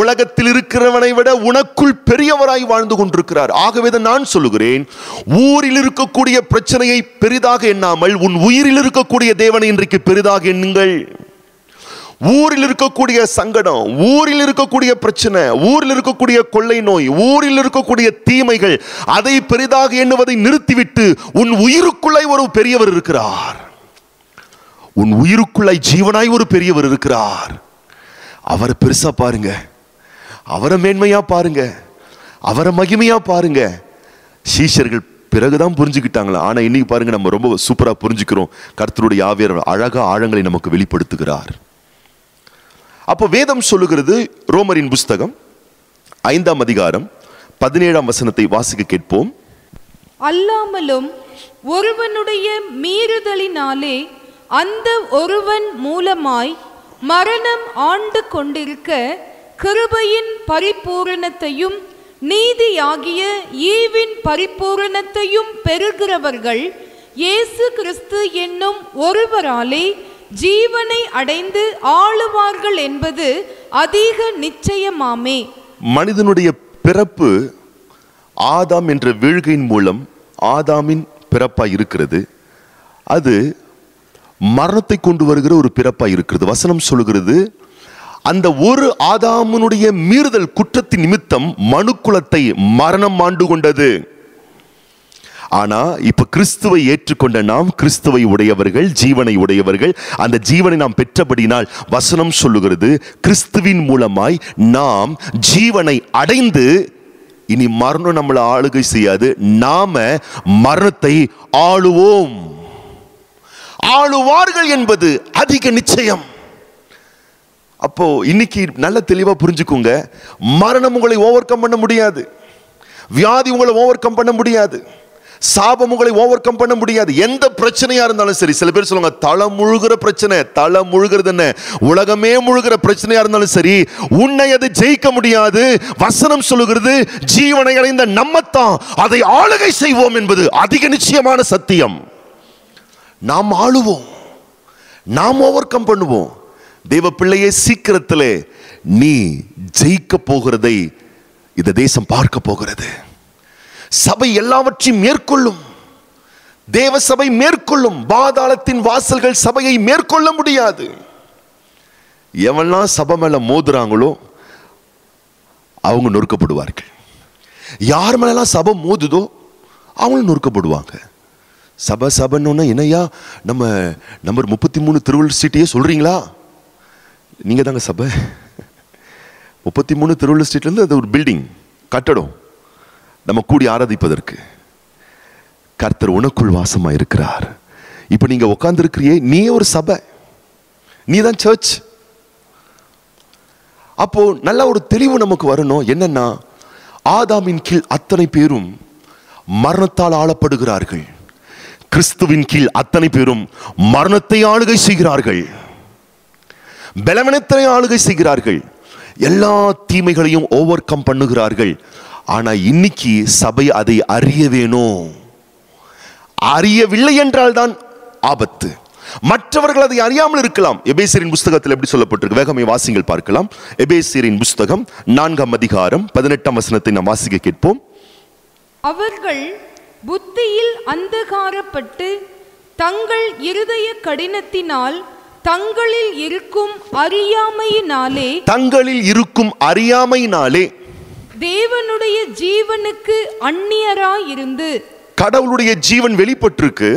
உலகத்தில் இருக்கிறவனை விட உனக்குள் பெரியவராய் வாழ்ந்து கொண்டிருக்கிறார் ஆகவே தான் நான் சொல்லுகிறேன் ஊரில் இருக்கக்கூடிய பிரச்சனையை பெரிதாக எண்ணாமல் உன் உயிரில் இருக்கக்கூடிய தேவனை இன்றைக்கு பெரிதாக எண்ணுங்கள் ஊரில் இருக்கக்கூடிய சங்கடம் ஊரில் இருக்கக்கூடிய பிரச்சனை ஊரில் இருக்கக்கூடிய கொள்ளை நோய் ஊரில் இருக்கக்கூடிய தீமைகள் அதை பெரிதாக எண்ணுவதை நிறுத்திவிட்டு உன் உயிருக்குள்ளே ஒரு பெரியவர் இருக்கிறார் உன் உயிருக்குள்ளாய் ஜீவனாய் ஒரு பெரியவர் இருக்கிறார் அவரை பெருசா பாருங்க அவரை மேன்மையா பாருங்க அவரை மகிமையா பாருங்க சீஷர்கள் பிறகுதான் புரிஞ்சுக்கிட்டாங்களா ஆனா இன்னைக்கு பாருங்க நம்ம ரொம்ப சூப்பரா புரிஞ்சுக்கிறோம் கர்த்தருடைய ஆவியர் அழகா ஆழங்களை நமக்கு வெளிப்படுத்துகிறார் அப்போ வேதம் சொல்லுகிறது ரோமரின் புஸ்தகம் ஐந்தாம் அதிகாரம் பதினேழாம் வசனத்தை வாசிக்க கேட்போம் அல்லாமலும் ஒருவனுடைய மீறுதலினாலே அந்த ஒருவன் மூலமாய் மரணம் ஆண்டு கொண்டிருக்க கிருபையின் பரிபூரணத்தையும் நீதியாகிய ஈவின் பரிபூரணத்தையும் பெறுகிறவர்கள் இயேசு கிறிஸ்து என்னும் ஒருவராலே ஜீவனை அடைந்து ஆளுவார்கள் என்பது அதிக நிச்சயமாமே மனிதனுடைய பிறப்பு ஆதாம் என்ற வீழ்கையின் மூலம் ஆதாமின் பிறப்பாய் இருக்கிறது அது மரணத்தை கொண்டு வருகிற ஒரு பிறப்பாய் இருக்கிறது வசனம் சொல்லுகிறது அந்த ஒரு ஆதாமனுடைய மீறுதல் குற்றத்தின் நிமித்தம் மனுக்குலத்தை மரணம் ஆண்டு கொண்டது ஆனா இப்ப கிறிஸ்துவை ஏற்றுக்கொண்ட நாம் கிறிஸ்துவை உடையவர்கள் ஜீவனை உடையவர்கள் அந்த ஜீவனை நாம் பெற்றபடினால் வசனம் சொல்லுகிறது கிறிஸ்துவின் மூலமாய் நாம் ஜீவனை அடைந்து இனி மரணம் நம்மளை ஆளுகை செய்யாது நாம மரணத்தை ஆளுவோம் ஆளுவார்கள் என்பது அதிக நிச்சயம் அப்போ இன்னைக்கு நல்ல தெளிவா புரிஞ்சுக்கோங்க மரணம் உங்களை ஓவர் கம் பண்ண முடியாது வியாதி உங்களை ஓவர் கம் பண்ண முடியாது சாபம் உங்களை ஓவர் கம் பண்ண முடியாது எந்த பிரச்சனையா இருந்தாலும் சரி சில பேர் சொல்லுவாங்க தலை முழுகிற பிரச்சனை தலை முழுகிறது என்ன உலகமே முழுகிற பிரச்சனையா இருந்தாலும் சரி உன்னை அது ஜெயிக்க முடியாது வசனம் சொல்லுகிறது ஜீவனை அடைந்த நம்மத்தான் அதை ஆளுகை செய்வோம் என்பது அதிக நிச்சயமான சத்தியம் நாம் ஆளுவோம் நாம் ஓவர் கம் பண்ணுவோம் தேவ பிள்ளையே சீக்கிரத்திலே நீ ஜெயிக்க போகிறதை இந்த தேசம் பார்க்க போகிறது சபை எல்லாவற்றையும் மேற்கொள்ளும் தேவ சபை மேற்கொள்ளும் பாதாளத்தின் வாசல்கள் சபையை மேற்கொள்ள முடியாது எவெல்லாம் சபை மேல மோதுறாங்களோ அவங்க நொறுக்கப்படுவார்கள் யார் மேலாம் சபை மோதுதோ அவங்களும் நொறுக்கப்படுவாங்க சபை சபைன்னு என்னையா நம்ம நம்பர் முப்பத்தி மூணு திருவள்ளூர் சீட்டையே சொல்றீங்களா நீங்க தாங்க சபை முப்பத்தி மூணு திருவள்ளூர் ஸ்ட்ரீட்லேருந்து அது ஒரு பில்டிங் கட்டடம் நம்ம கூடி ஆராதிப்பதற்கு கர்த்தர் உனக்குள் வாசமா இருக்கிறார் இப்போ நீங்க உட்கார்ந்துருக்கிறியே நீ ஒரு சபை நீ தான் சர்ச் அப்போ நல்ல ஒரு தெளிவு நமக்கு வரணும் என்னன்னா ஆதாமின் கீழ் அத்தனை பேரும் மரணத்தால் ஆளப்படுகிறார்கள் கிறிஸ்துவின் கீழ் அத்தனை பேரும் மரணத்தை ஆளுகை செய்கிறார்கள் பலவனத்தை ஆளுகை செய்கிறார்கள் எல்லா தீமைகளையும் ஓவர் கம் பண்ணுகிறார்கள் ஆனா இன்னைக்கு சபை அதை அறிய வேணும் அறியவில்லை என்றால் தான் ஆபத்து மற்றவர்கள் அதை அறியாமல் இருக்கலாம் எபேசியரின் புஸ்தகத்தில் எப்படி சொல்லப்பட்டிருக்கு வேகமை வாசிங்கள் பார்க்கலாம் எபேசியரின் புஸ்தகம் நான்காம் அதிகாரம் பதினெட்டாம் வசனத்தை நாம் வாசிக்க கேட்போம் அவர்கள் புத்தியில் அந்தகாரப்பட்டு தங்கள் இருதய கடினத்தினால் தங்களில் இருக்கும் அறியாமையினாலே தங்களில் இருக்கும் அறியாமையினாலே தேவனுடைய ஜீவனுக்கு அந்நியராயிருந்து கடவுளுடைய ஜீவன் வெளிப்பட்டிருக்கு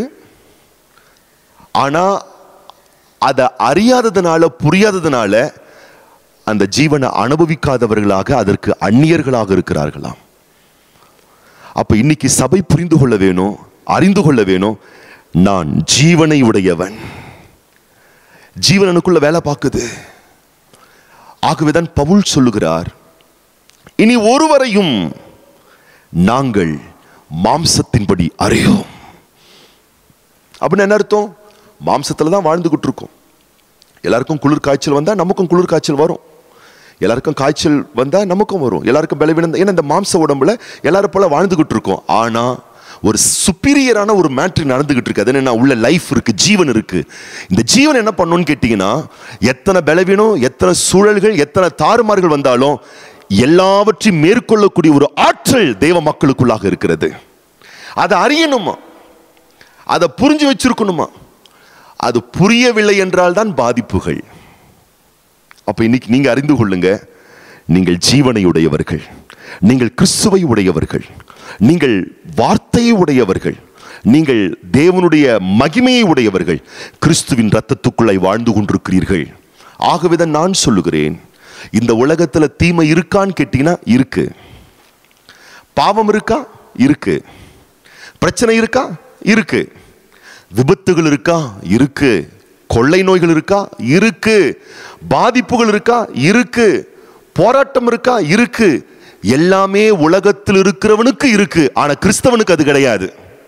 ஆனா அதை அறியாததுனால புரியாததுனால அந்த ஜீவனை அனுபவிக்காதவர்களாக அதற்கு அந்நியர்களாக இருக்கிறார்களாம் அப்ப இன்னைக்கு சபை புரிந்து கொள்ள வேணும் அறிந்து கொள்ள வேணும் நான் ஜீவனை உடையவன் ஜீவன் எனக்குள்ள வேலை பார்க்குது ஆகவேதான் பவுல் சொல்லுகிறார் இனி ஒருவரையும் நாங்கள் மாம்சத்தின்படி அறியோம் அப்படின்னு என்ன அர்த்தம் மாம்சத்துல தான் வாழ்ந்துகிட்டு இருக்கோம் எல்லாருக்கும் குளிர் காய்ச்சல் வந்தா நமக்கும் குளிர் காய்ச்சல் வரும் எல்லாருக்கும் காய்ச்சல் வந்தா நமக்கும் வரும் எல்லாருக்கும் பலவீனம் ஏன்னா இந்த மாம்ச உடம்புல எல்லாரும் போல வாழ்ந்துகிட்டு இருக்கோம் ஆனா ஒரு சுப்பீரியரான ஒரு மேட்ரு நடந்துகிட்டு இருக்கு அது என்னன்னா உள்ள லைஃப் இருக்கு ஜீவன் இருக்கு இந்த ஜீவன் என்ன பண்ணுன்னு கேட்டீங்கன்னா எத்தனை பலவீனம் எத்தனை சூழல்கள் எத்தனை தாறுமாறுகள் வந்தாலும் எல்லாவற்றையும் மேற்கொள்ளக்கூடிய ஒரு ஆற்றல் தேவ மக்களுக்குள்ளாக இருக்கிறது அதை அறியணுமா அதை புரிஞ்சு வச்சிருக்கணுமா அது புரியவில்லை என்றால் தான் பாதிப்புகள் அப்ப இன்னைக்கு நீங்க அறிந்து கொள்ளுங்க நீங்கள் ஜீவனை உடையவர்கள் நீங்கள் கிறிஸ்துவை உடையவர்கள் நீங்கள் வார்த்தையை உடையவர்கள் நீங்கள் தேவனுடைய மகிமையை உடையவர்கள் கிறிஸ்துவின் ரத்தத்துக்குள்ளே வாழ்ந்து கொண்டிருக்கிறீர்கள் ஆகவேதான் நான் சொல்லுகிறேன் இந்த உலகத்துல தீமை இருக்கான்னு கேட்டீங்கன்னா இருக்கு பாவம் இருக்கா இருக்கு பிரச்சனை இருக்கா இருக்கு விபத்துகள் இருக்கா இருக்கு கொள்ளை நோய்கள் இருக்கா இருக்கு பாதிப்புகள் இருக்கா இருக்கு போராட்டம் இருக்கா இருக்கு எல்லாமே உலகத்தில் இருக்கிறவனுக்கு இருக்கு ஆனா கிறிஸ்தவனுக்கு அது கிடையாது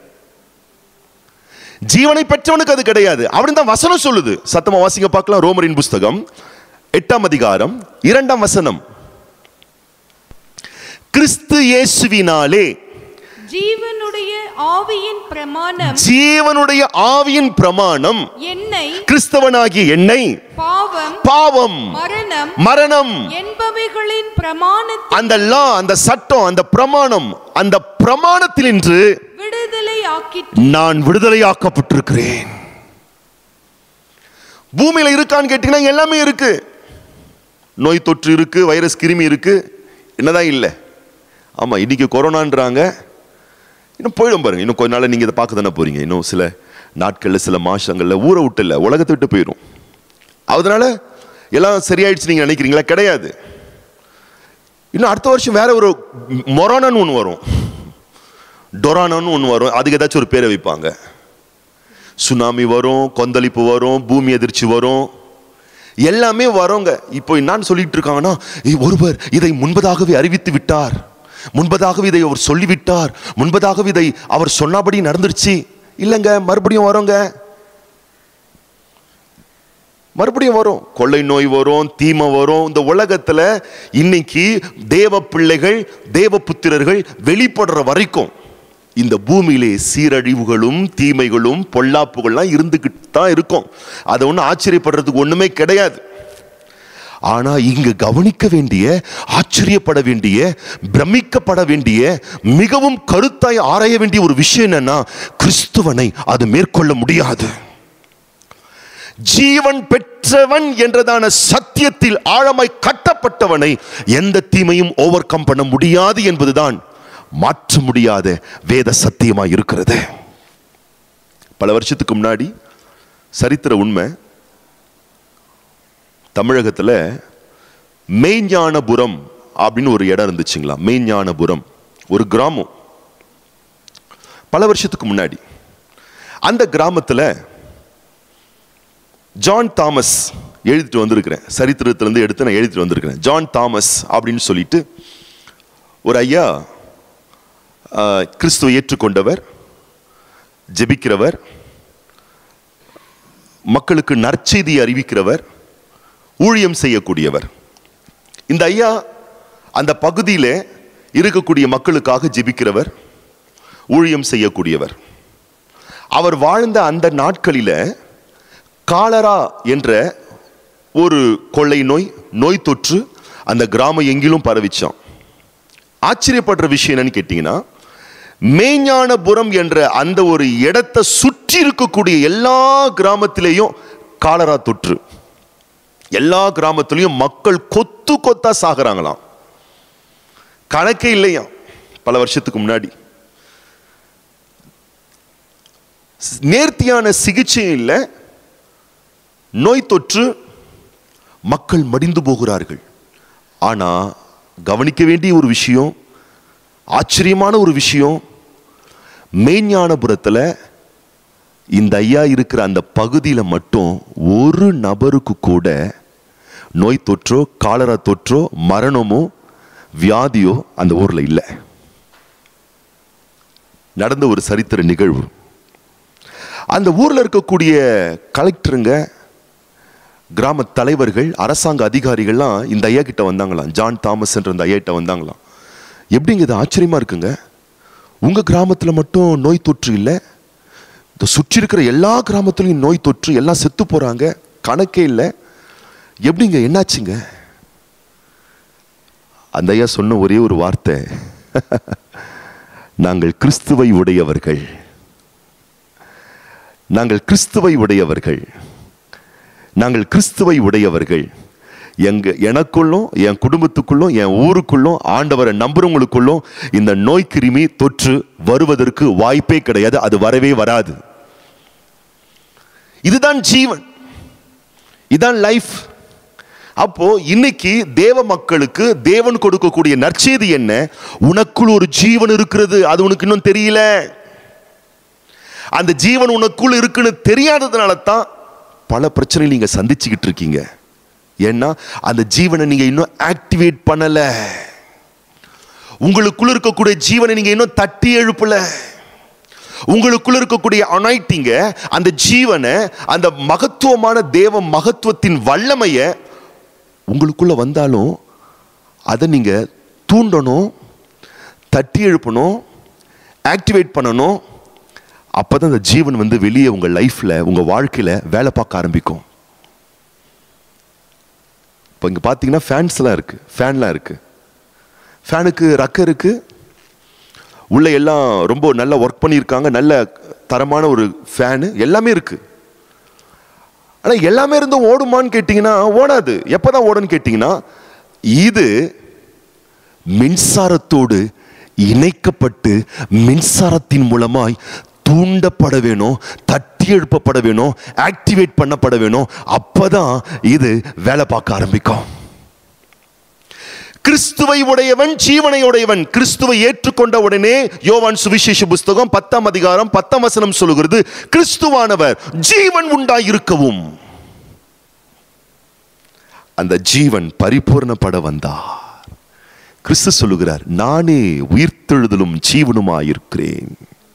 ஜீவனை பெற்றவனுக்கு அது கிடையாது அப்படின்னு தான் வசனம் சொல்லுது சத்தமா வாசிங்க பார்க்கலாம் ரோமரின் புஸ்தகம் எட்டாம் அதிகாரம் இரண்டாம் வசனம் கிறிஸ்து இயேசுவினாலே ஜீவனுடைய ஆவியின் பிரமாணம் ஜீவனுடைய ஆவியின் பிரமாணம் என்னை கிறிஸ்தவனாகிய என்னை பாவம் பாவம் மரணம் மரணம் என்பவைகளின் பிரமாணத்தை அந்த லா அந்த சட்டம் அந்த பிரமாணம் அந்த பிரமாணத்தினின்று விடுதலை ஆக்கிற்று நான் விடுதலையாக்கப்பட்டிருக்கிறேன் பூமியில இருக்கான்னு கேட்டீங்கன்னா எல்லாமே இருக்கு நோய் தொற்று இருக்கு வைரஸ் கிருமி இருக்கு என்னதான் இல்லை ஆமா இன்னைக்கு கொரோனான்றாங்க இன்னும் போயிடும் பாருங்க இன்னும் கொஞ்ச நாள் நீங்க இதை பார்க்க தானே போறீங்க இன்னும் சில நாட்கள்ல சில மாசங்கள்ல ஊரை விட்டு இல்லை உலகத்தை விட்டு போயிடும் அதனால எல்லாம் சரியாயிடுச்சு நீங்க நினைக்கிறீங்களா கிடையாது இன்னும் அடுத்த வருஷம் வேற ஒரு மொரானான்னு ஒன்று வரும் டொரானான்னு ஒன்று வரும் அதுக்கு ஏதாச்சும் ஒரு பேரை வைப்பாங்க சுனாமி வரும் கொந்தளிப்பு வரும் பூமி எதிர்ச்சி வரும் எல்லாமே வரோங்க இப்போ என்னன்னு சொல்லிட்டு இருக்காங்கன்னா "ஏய், ஒருவர் இதை முன்பதாகவே அறிவித்து விட்டார் முன்பதாகவே இதை அவர் சொல்லிவிட்டார் முன்பதாகவே இதை அவர் சொன்னபடி நடந்துருச்சு இல்லைங்க மறுபடியும் வரோங்க மறுபடியும் வரும் கொள்ளை நோய் வரும் தீமை வரும் இந்த உலகத்துல இன்னைக்கு தேவ பிள்ளைகள் தேவ புத்திரர்கள் வெளிப்படுற வரைக்கும் இந்த பூமியிலே சீரழிவுகளும் தீமைகளும் பொல்லாப்புகள்லாம் இருந்துகிட்டு தான் இருக்கும் அதை ஒன்றும் ஆச்சரியப்படுறதுக்கு ஒண்ணுமே கிடையாது ஆனா இங்கு கவனிக்க வேண்டிய ஆச்சரியப்பட வேண்டிய பிரமிக்கப்பட வேண்டிய மிகவும் கருத்தாய் ஆராய வேண்டிய ஒரு விஷயம் என்னன்னா கிறிஸ்துவனை அது மேற்கொள்ள முடியாது ஜீவன் பெற்றவன் என்றதான சத்தியத்தில் ஆழமாய் கட்டப்பட்டவனை எந்த தீமையும் ஓவர் கம் பண்ண முடியாது என்பதுதான் மாற்ற முடியாத வேத சத்தியமாய் இருக்கிறது பல வருஷத்துக்கு முன்னாடி சரித்திர உண்மை தமிழகத்துல மெய்ஞானபுரம் அப்படின்னு ஒரு இடம் இருந்துச்சுங்களா மெய்ஞானபுரம் ஒரு கிராமம் பல வருஷத்துக்கு முன்னாடி அந்த கிராமத்துல ஜான் தாமஸ் எழுதிட்டு வந்திருக்கிறேன் சரித்திரத்திலிருந்து எடுத்து நான் எழுதிட்டு வந்திருக்கிறேன் ஜான் தாமஸ் அப்படின்னு சொல்லிட்டு ஒரு ஐயா ஆஹ், கிறிஸ்துவை ஏற்றுக்கொண்டவர் ஜெபிக்கிறவர் மக்களுக்கு நற்செய்தி அறிவிக்கிறவர் ஊழியம் செய்யக்கூடியவர் இந்த ஐயா அந்த பகுதியில் இருக்கக்கூடிய மக்களுக்காக ஜெபிக்கிறவர் ஊழியம் செய்யக்கூடியவர் அவர் வாழ்ந்த அந்த நாட்களில காலரா என்ற ஒரு கொள்ளை நோய் நோய் தொற்று அந்த கிராமம் எங்கிலும் பரவிச்சான் ஆச்சரியப்படுற விஷயம் என்னன்னு கேட்டீங்கன்னா மேஞானபுரம் என்ற அந்த ஒரு இடத்தை சுற்றி இருக்கக்கூடிய எல்லா கிராமத்திலேயும் காலரா தொற்று எல்லா கிராமத்திலையும் மக்கள் கொத்து கொத்தா சாகுறாங்களாம் கணக்கே இல்லையா பல வருஷத்துக்கு முன்னாடி நேர்த்தியான சிகிச்சை இல்லை நோய் தொற்று மக்கள் மடிந்து போகிறார்கள் ஆனா கவனிக்க வேண்டிய ஒரு விஷயம் ஆச்சரியமான ஒரு விஷயம் மெய்ஞானபுரத்துல இந்த ஐயா இருக்கிற அந்த பகுதியில் மட்டும் ஒரு நபருக்கு கூட நோய் தொற்றோ காலரா தொற்றோ மரணமோ வியாதியோ அந்த ஊர்ல இல்லை நடந்த ஒரு சரித்திர நிகழ்வு அந்த ஊர்ல இருக்கக்கூடிய கலெக்டருங்க கிராம தலைவர்கள் அரசாங்க அதிகாரிகள்லாம் இந்த ஐயா கிட்ட வந்தாங்களாம் ஜான் தாமஸ் என்ற அந்த ஐயா கிட்ட வந்தாங்களாம் எப்படிங்க இது ஆச்சரியமா இருக்குங்க உங்க கிராமத்துல மட்டும் நோய் தொற்று இல்லை இந்த சுற்றி இருக்கிற எல்லா கிராமத்துலையும் நோய் தொற்று எல்லாம் செத்து போறாங்க கணக்கே இல்லை எப்படிங்க என்னாச்சுங்க அந்த ஐயா சொன்ன ஒரே ஒரு வார்த்தை நாங்கள் கிறிஸ்துவை உடையவர்கள் நாங்கள் கிறிஸ்துவை உடையவர்கள் நாங்கள் கிறிஸ்துவை உடையவர்கள் எங்க எனக்குள்ளும் என் குடும்பத்துக்குள்ளும் என் ஊருக்குள்ளும் ஆண்டவரை நம்புறவங்களுக்குள்ளும் இந்த நோய் கிருமி தொற்று வருவதற்கு வாய்ப்பே கிடையாது அது வரவே வராது இதுதான் ஜீவன் இதுதான் லைஃப் அப்போ இன்னைக்கு தேவ மக்களுக்கு தேவன் கொடுக்கக்கூடிய நற்செய்தி என்ன உனக்குள் ஒரு ஜீவன் இருக்கிறது அது உனக்கு இன்னும் தெரியல அந்த ஜீவன் உனக்குள் இருக்குன்னு தெரியாததுனால தான் பல பிரச்சனைகள் நீங்க சந்திச்சுக்கிட்டு இருக்கீங்க ஏன்னா அந்த ஜீவனை நீங்க இன்னும் ஆக்டிவேட் பண்ணல உங்களுக்குள்ள இருக்கக்கூடிய ஜீவனை நீங்க இன்னும் தட்டி எழுப்பல உங்களுக்குள்ள இருக்கக்கூடிய அனாய்ட்டிங்க அந்த ஜீவனை அந்த மகத்துவமான தேவ மகத்துவத்தின் வல்லமையை உங்களுக்குள்ள வந்தாலும் அதை நீங்க தூண்டணும் தட்டி எழுப்பணும் ஆக்டிவேட் பண்ணணும் அப்பதான் அந்த ஜீவன் வந்து வெளியே உங்க லைஃப்ல உங்க வாழ்க்கையில வேலை பார்க்க ஆரம்பிக்கும் இப்போ இங்க பார்த்தீங்கன்னா ஃபேன்ஸ்லாம் இருக்கு ஃபேன்லாம் இருக்கு ஃபேனுக்கு ரக்க இருக்கு உள்ள எல்லாம் ரொம்ப நல்லா ஒர்க் பண்ணியிருக்காங்க நல்ல தரமான ஒரு ஃபேனு எல்லாமே இருக்கு ஆனா எல்லாமே இருந்தும் ஓடுமான்னு கேட்டிங்கன்னா ஓடாது எப்பதான் ஓடுன்னு கேட்டிங்கன்னா இது மின்சாரத்தோடு இணைக்கப்பட்டு மின்சாரத்தின் மூலமாய் தூண்டப்பட வேணும் தட்டி எழுப்பப்பட வேணும் ஆக்டிவேட் பண்ணப்பட வேணும் அப்பதான் இது வேலை பார்க்க ஆரம்பிக்கும் கிறிஸ்துவை உடையவன் ஜீவனை உடையவன் கிறிஸ்துவை ஏற்றுக்கொண்ட உடனே யோவான் சுவிசேஷ புஸ்தகம் பத்தாம் அதிகாரம் பத்தாம் வசனம் சொல்லுகிறது கிறிஸ்துவானவர் ஜீவன் உண்டாயிருக்கவும் அந்த ஜீவன் பரிபூர்ணப்பட வந்தார் கிறிஸ்து சொல்லுகிறார் நானே உயிர்த்தெழுதலும் ஜீவனுமாயிருக்கிறேன்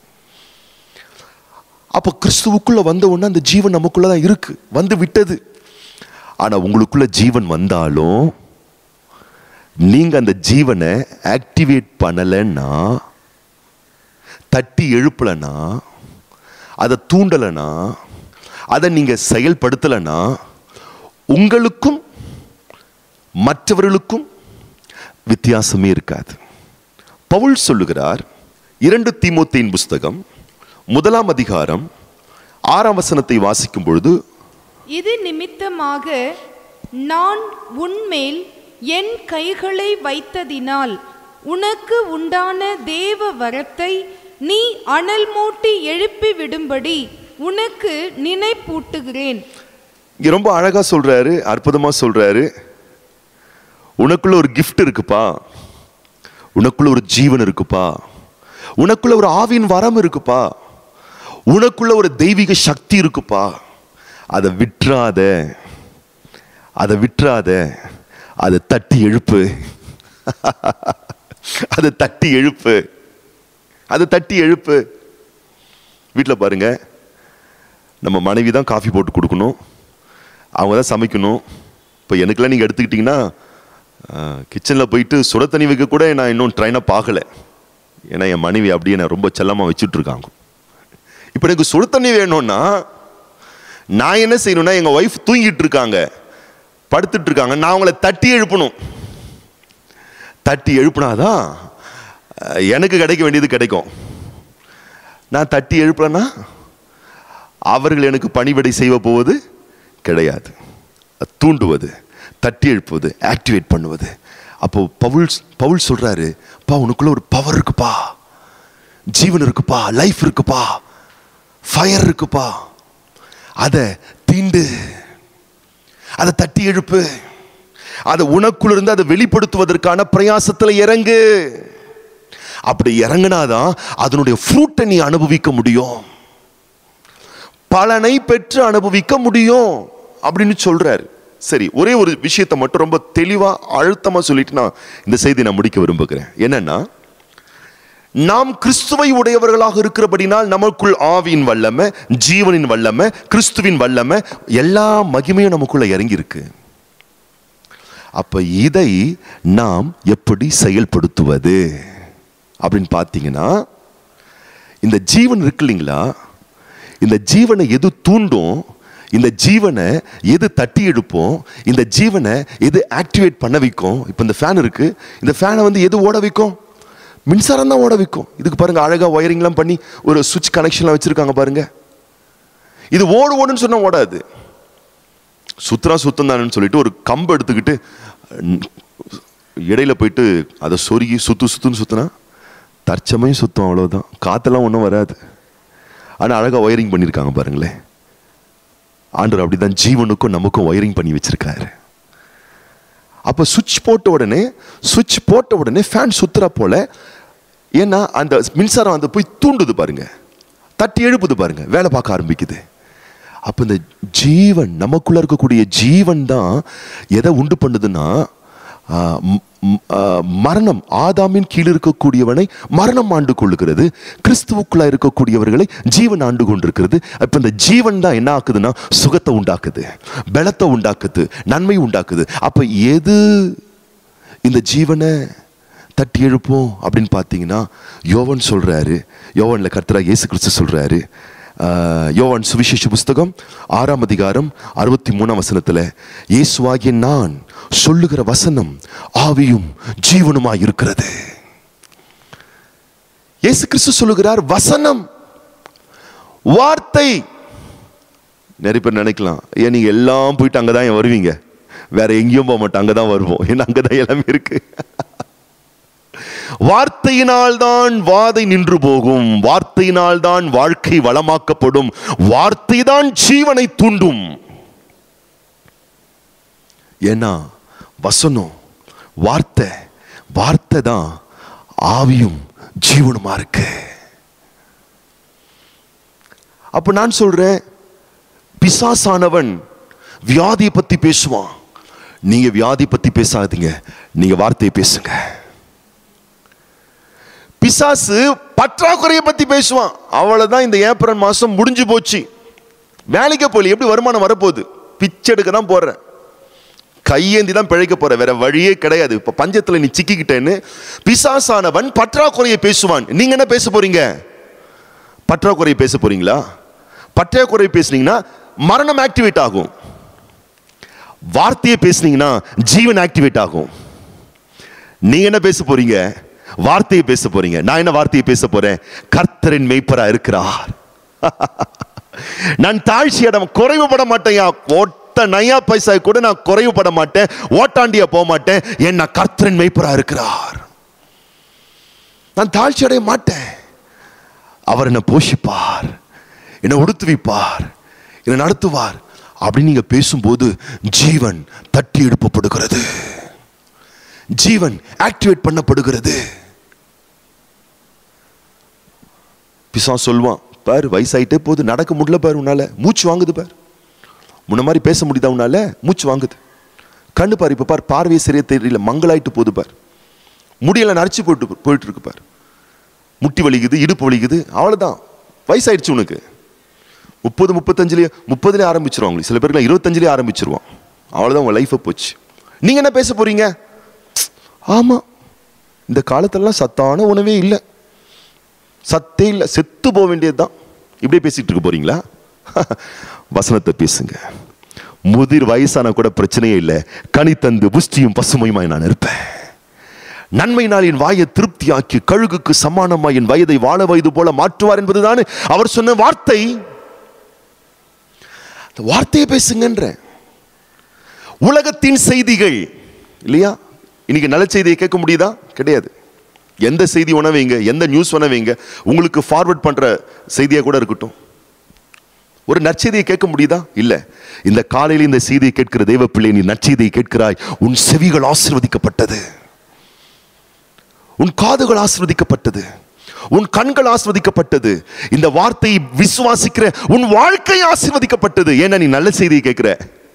அப்ப கிறிஸ்துவுக்குள்ள வந்த உடனே அந்த ஜீவன் நமக்குள்ள தான் இருக்கு வந்து விட்டது ஆனா உங்களுக்குள்ள ஜீவன் வந்தாலும் நீங்க அந்த ஜீவனை ஆக்டிவேட் பண்ணலைன்னா தட்டி எழுப்பலைன்னா அதை தூண்டலைன்னா அதை நீங்க செயல்படுத்தலைன்னா உங்களுக்கும் மற்றவர்களுக்கும் வித்தியாசமே இருக்காது பவுல் சொல்லுகிறார் இரண்டு தீமோத்தேயின் புஸ்தகம் முதலாம் அதிகாரம் ஆறாம் வசனத்தை வாசிக்கும் பொழுது இது நிமித்தமாக நான் உன்மேல் என் கைகளை வைத்ததினால் உனக்கு உண்டான தேவ வரத்தை நீ அனல் மூட்டி எழுப்பி விடும்படி உனக்கு நினைப்பூட்டுகிறேன் இங்க ரொம்ப அழகா சொல்றாரு அற்புதமா சொல்றாரு உனக்குள்ள ஒரு gift இருக்குப்பா உனக்குள்ள ஒரு ஜீவன் இருக்குப்பா உனக்குள்ள ஒரு ஆவியின் வரம் இருக்குப்பா உனக்குள்ள ஒரு தெய்வீக சக்தி இருக்குப்பா அதை விட்டுறாத அதை விட்டுறாத அதை தட்டி எழுப்பு அதை தட்டி எழுப்பு அதை தட்டி எழுப்பு வீட்டில் பாருங்க நம்ம மனைவி தான் காஃபி போட்டு கொடுக்கணும் அவங்க தான் சமைக்கணும் இப்போ எனக்கெல்லாம் நீங்கள் எடுத்துக்கிட்டிங்கன்னா கிச்சனில் போயிட்டு சுட தண்ணி வைக்க கூட நான் இன்னும் ட்ரைனாக பார்க்கல ஏன்னா என் மனைவி அப்படியே நான் ரொம்ப செல்லமாக வச்சுட்டு இருக்காங்க இப்போ எனக்கு சுட தண்ணி வேணும்னா நான் என்ன செய்யணும்னா எங்கள் ஒய்ஃப் தூங்கிட்டு இருக்காங்க படுத்துட்டு இருக்காங்க நான் அவங்கள தட்டி எழுப்பணும் தட்டி எழுப்புனாதான் அஹ், எனக்கு கிடைக்க வேண்டியது கிடைக்கும் நான் தட்டி எழுப்பலன்னா அவர்கள் எனக்கு பணிவிடை செய்ய போவது கிடையாது தூண்டுவது தட்டி எழுப்புவது ஆக்டிவேட் பண்ணுவது அப்போ பவுல் பவுல் சொல்றாரு பா உனக்குள்ள ஒரு பவர் இருக்குப்பா ஜீவன் இருக்குப்பா லைஃப் இருக்குப்பா ஃபயர் இருக்குப்பா அதை தீண்டு அதை தட்டி எழுப்பு அதை உனக்குள்ள இருந்து அதை வெளிப்படுத்துவதற்கான பிரயாசத்துல இறங்கு அப்படி இறங்குனாதான் அதனுடைய ஃப்ரூட்டை நீ அனுபவிக்க முடியும் பலனை பெற்று அனுபவிக்க முடியும் அப்படின்னு சொல்றாரு சரி ஒரே ஒரு விஷயத்தை மட்டும் ரொம்ப தெளிவா அழுத்தமா சொல்லிட்டு நான் இந்த செய்தி நான் முடிக்க விரும்புகிறேன் என்னன்னா நாம் கிறிஸ்துவை உடையவர்களாக இருக்கிறபடினால் நமக்குள் ஆவியின் வல்லமை ஜீவனின் வல்லமை கிறிஸ்துவின் வல்லமை எல்லா மகிமையும் நமக்குள்ள இறங்கி இருக்கு அப்ப இதை நாம் எப்படி செயல்படுத்துவது அப்படின்னு பார்த்தீங்கன்னா இந்த ஜீவன் இருக்கு இல்லைங்களா இந்த ஜீவனை எது தூண்டும் இந்த ஜீவனை எது தட்டி எடுப்போம் இந்த ஜீவனை எது ஆக்டிவேட் பண்ண வைக்கும் இப்போ இந்த ஃபேன் இருக்கு இந்த ஃபேனை வந்து எது ஓட வைக்கும் மின்சாரம் தான் ஓட வைக்கும் இதுக்கு பாருங்க அழகா ஒயரிங்லாம் பண்ணி ஒரு சுவிட்ச் கனெக்ஷன்லாம் வச்சிருக்காங்க பாருங்க இது ஓடு ஓடுன்னு சொன்னா ஓடாது சுத்தரா சுத்தம் தானேன்னு சொல்லிட்டு ஒரு கம்பு எடுத்துக்கிட்டு ம், இடையில போயிட்டு அதை சொருகி சுத்து சுத்துன்னு சுத்தினா தற்சமயம் சுத்தம் அவ்வளவுதான் காத்தெல்லாம் ஒன்றும் வராது ஆனால் அழகா ஒயரிங் பண்ணியிருக்காங்க பாருங்களேன் ஆண்டவர் அப்படிதான் ஜீவனுக்கும் நமக்கும் ஒயரிங் பண்ணி வச்சிருக்காரு அப்போ சுவிட்ச் போட்ட உடனே சுவிட்ச் போட்ட உடனே ஃபேன் சுத்துறா போல ஏன்னா அந்த மின்சாரம் அந்த போய் தூண்டுது பாருங்க தட்டி எழுப்புது பாருங்க வேலை பார்க்க ஆரம்பிக்குது அப்போ இந்த ஜீவன் நமக்குள்ள இருக்கக்கூடிய ஜீவன் தான் எதை உண்டு பண்ணுதுன்னா ஆ, ம், ம், ஆ, மரணம் ஆதாமின் கீழ் இருக்கக்கூடியவனை மரணம் ஆண்டு கொள்ளுகிறது கிறிஸ்துவுக்குள்ள இருக்கக்கூடியவர்களை ஜீவன் ஆண்டு கொண்டிருக்கிறது அப்ப இந்த ஜீவன் தான் என்ன ஆக்குதுன்னா சுகத்தை உண்டாக்குது பலத்தை உண்டாக்குது நன்மை உண்டாக்குது அப்ப எது இந்த ஜீவனை தட்டி எழுப்போம் அப்படின்னு பார்த்தீங்கன்னா யோவன் சொல்றாரு யோவன்ல கர்த்தரா இயேசு கிறிஸ்து சொல்றாரு ஆஹ், யோவான் சுவிசேஷ புஸ்தகம் ஆறாம் அதிகாரம் அறுபத்தி மூணாம் வசனத்துல இயேசுவாகிய நான் சொல்லுகிற வசனம் ஆவியும் ஜீவனுமாய் இருக்கிறது இயேசு கிறிஸ்து சொல்லுகிறார் வசனம் வார்த்தை நிறைய பேர் நினைக்கலாம் ஏன் நீங்க எல்லாம் போயிட்டு அங்கதான் ஏன் வருவீங்க வேற எங்கேயும் போக மாட்டோம் அங்கதான் வருவோம் ஏன்னா அங்கதான் எல்லாமே இருக்கு வார்த்தையினால் தான் வாதை நின்று போகும் வார்த்தையினால் தான் வாழ்க்கை வளமாக்கப்படும் வார்த்தை தான் ஜீவனை தூண்டும் ஏன்னா வசனம் வார்த்தை வார்த்தை தான் ஆவியும் ஜீவனுமா இருக்கு அப்ப நான் சொல்றேன் பிசாசானவன் வியாதியை பத்தி பேசுவான் நீங்க வியாதி பத்தி பேசாதீங்க நீங்க வார்த்தையை பேசுங்க பிசாசு பற்றாக்குறையை பத்தி பேசுவான் அவ்வளவுதான் இந்த ஏப்ரல் மாசம் முடிஞ்சு போச்சு வேலைக்கு போல எப்படி வருமானம் வரப்போகுது பிச்சை எடுக்க தான் போறேன் கையேந்தி தான் பிழைக்க போற வேற வழியே கிடையாது இப்ப பஞ்சத்துல நீ சிக்கிக்கிட்டேன்னு பிசாசானவன் பற்றாக்குறையை பேசுவான் நீங்க என்ன பேச போறீங்க பற்றாக்குறையை பேச போறீங்களா பற்றாக்குறை பேசுனீங்கன்னா மரணம் ஆக்டிவேட் ஆகும் வார்த்தையை பேசுனீங்கன்னா ஜீவன் ஆக்டிவேட் ஆகும் நீங்க என்ன பேச போறீங்க வார்த்தையை பேச போறீங்க நான் என்ன வார்த்தையை பேச போறேன் கர்த்தரின் மெய்ப்பரா இருக்கிறார் நான் தாழ்ச்சியிடம் குறைவுபட மாட்டேன் ஒட்ட நயா பைசா கூட நான் குறைவுபட மாட்டேன் ஓட்டாண்டியா போக மாட்டேன் என்ன கர்த்தரின் மெய்ப்பரா இருக்கிறார் நான் தாழ்ச்சி அடைய மாட்டேன் அவர் என்னை போஷிப்பார் என்னை உடுத்துவிப்பார் என்னை நடத்துவார் அப்படின்னு நீங்க பேசும்போது ஜீவன் தட்டி எழுப்பப்படுகிறது ஜீவன் ஆக்டிவேட் பண்ணப்படுகிறது பிசா சொல்லுவான் பாரு வயசாயிட்டே போகுது நடக்க முடியல பாரு உன்னால மூச்சு வாங்குது பாரு முன்ன மாதிரி பேச முடியுதா உன்னால மூச்சு வாங்குது கண்ணு பாரு இப்ப பாரு பார்வையை சரியா தெரியல மங்களாயிட்டு போகுது பாரு முடியெல்லாம் நரைச்சு போயிட்டு போயிட்டு இருக்கு பாரு முட்டி வலிக்குது இடுப்பு வலிக்குது அவ்வளவுதான் வயசாயிடுச்சு உனக்கு முப்பது முப்பத்தஞ்சுலேயே முப்பதுலேயே ஆரம்பிச்சிருவாங்க சில பேருக்குலாம் இருபத்தஞ்சுலேயே ஆரம்பிச்சிருவான் அவ்வளோதான் உங்கள் லைஃப்பை போச்சு நீங்கள் என்ன பேச போறீங்க ஆமாம் இந்த காலத்துலலாம் சத்தான உணவே இல்லை சத்தே இல்லை செத்து போக வேண்டியது தான் இப்படியே பேசிட்டு இருக்க போறீங்களா வசனத்தை பேசுங்க முதிர் வயசான கூட பிரச்சனையே இல்லை கனி தந்து புஷ்டியும் பசுமையுமாய் நான் இருப்பேன் நன்மையினால் என் வாயை திருப்தியாக்கி கழுகுக்கு சமானமாய் என் வயதை வாழ வயது போல மாற்றுவார் என்பதுதான் அவர் சொன்ன வார்த்தை அந்த வார்த்தையை பேசுங்கன்ற உலகத்தின் செய்திகள் இல்லையா இன்னைக்கு நல்ல செய்தியை கேட்க முடியுதா கிடையாது எந்த செய்தி உணவைங்க எந்த நியூஸ் உணவைங்க உங்களுக்கு ஃபார்வர்ட் பண்ற செய்தியா கூட இருக்கட்டும் ஒரு நற்செய்தியை கேட்க முடியுதா இல்ல இந்த காலையில் இந்த செய்தியை கேட்கிற தெய்வ பிள்ளை நீ நற்செய்தியை கேட்கிறாய் உன் செவிகள் ஆசீர்வதிக்கப்பட்டது உன் காதுகள் ஆசிர்வதிக்கப்பட்டது உன் கண்கள் ஆசிர்வதிக்கப்பட்டது இந்த வார்த்தையை விசுவாசிக்கிற உன் வாழ்க்கை ஆசிர்வதிக்கப்பட்டது ஏன்னா நீ நல்ல செய்தியை கேட்கிற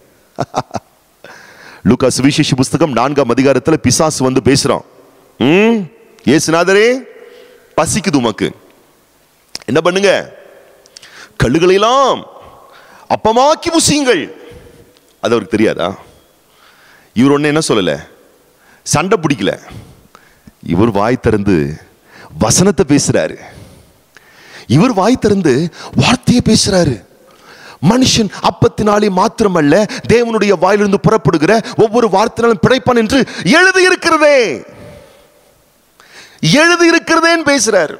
லூக்கா சுவிசேஷ புஸ்தகம் நான்காம் அதிகாரத்துல பிசாசு வந்து பேசுறான் ம் ஏசுநாதரே பசிக்குது உமக்கு என்ன பண்ணுங்க கல்லுகளெல்லாம் அப்பமாக்கி புசியுங்கள் அது அவருக்கு தெரியாதா இவர் ஒண்ணு என்ன சொல்லல சண்டை பிடிக்கல இவர் வாய் திறந்து வசனத்தை பேசுறாரு இவர் வாய் திறந்து வார்த்தையை பேசுறாரு மனுஷன் அப்பத்தினாலே மாத்திரமல்ல தேவனுடைய வாயிலிருந்து புறப்படுகிற ஒவ்வொரு வார்த்தையினாலும் பிழைப்பான் என்று எழுதி இருக்கிறதே எழுதி இருக்கிறதேன்னு பேசுறாரு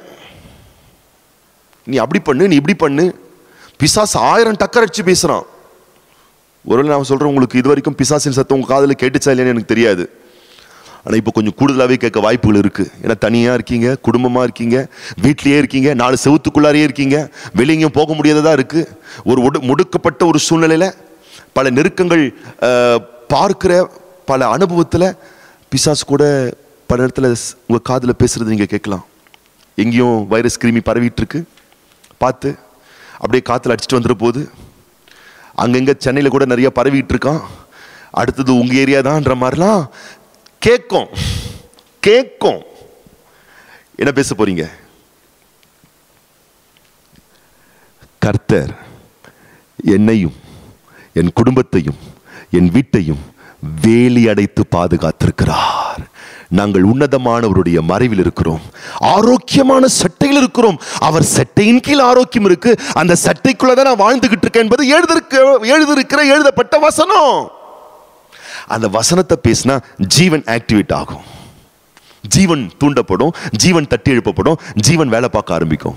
நீ அப்படி பண்ணு நீ இப்படி பண்ணு பிசாசு ஆயிரம் டக்கர் அடிச்சு பேசுறான் ஒருவேளை நான் சொல்றேன் உங்களுக்கு இது வரைக்கும் பிசாசின் சத்தம் உங்க காதுல கேட்டுச்சா இல்லையான்னு எனக்கு தெரியாது ஆனா இப்போ கொஞ்சம் கூடுதலாவே கேட்க வாய்ப்புகள் இருக்கு ஏன்னா தனியா இருக்கீங்க குடும்பமா இருக்கீங்க வீட்லயே இருக்கீங்க நாலு செவுத்துக்குள்ளாரே இருக்கீங்க வெளியேயும் போக முடியாததா இருக்கு ஒரு ஒடு- முடுக்கப்பட்ட ஒரு சூழ்நிலையில பல நெருக்கங்கள் அஹ், பார்க்கிற பல அனுபவத்துல பிசாசு கூட பல இடத்துல ஸ்- உங்க காதுல பேசுறது நீங்க கேட்கலாம் எங்கேயும் வைரஸ் கிருமி பரவிட்டு இருக்கு பார்த்து அப்படியே காத்துல அடிச்சுட்டு வந்துட போகுது அங்கங்க சென்னையில கூட நிறைய பரவிட்டு இருக்கான் அடுத்தது உங்க ஏரியா தான்ன்ற மாதிரிலாம் கேட்கும் கேட்கும் என்ன பேச போறீங்க கர்த்தர் என்னையும் என் குடும்பத்தையும் என் வீட்டையும் வேலி அடைத்து பாதுகாத்திருக்கிறார் நாங்கள் உன்னதமானவருடைய மறைவில் இருக்கிறோம் ஆரோக்கியமான சட்டையில் இருக்கிறோம் அவர் சட்டையின் கீழ் ஆரோக்கியம் இருக்கு அந்த சட்டைக்குள்ள தான் நான் வாழ்ந்துகிட்டு இருக்கேன் என்பது எழுதிருக்க எழுதிருக்கிற எழுதப்பட்ட வசனம் அந்த வசனத்தை பேசினா ஜீவன் ஆக்டிவேட் ஆகும் ஜீவன் தூண்டப்படும் ஜீவன் தட்டி எழுப்பப்படும் ஜீவன் வேலை பார்க்க ஆரம்பிக்கும்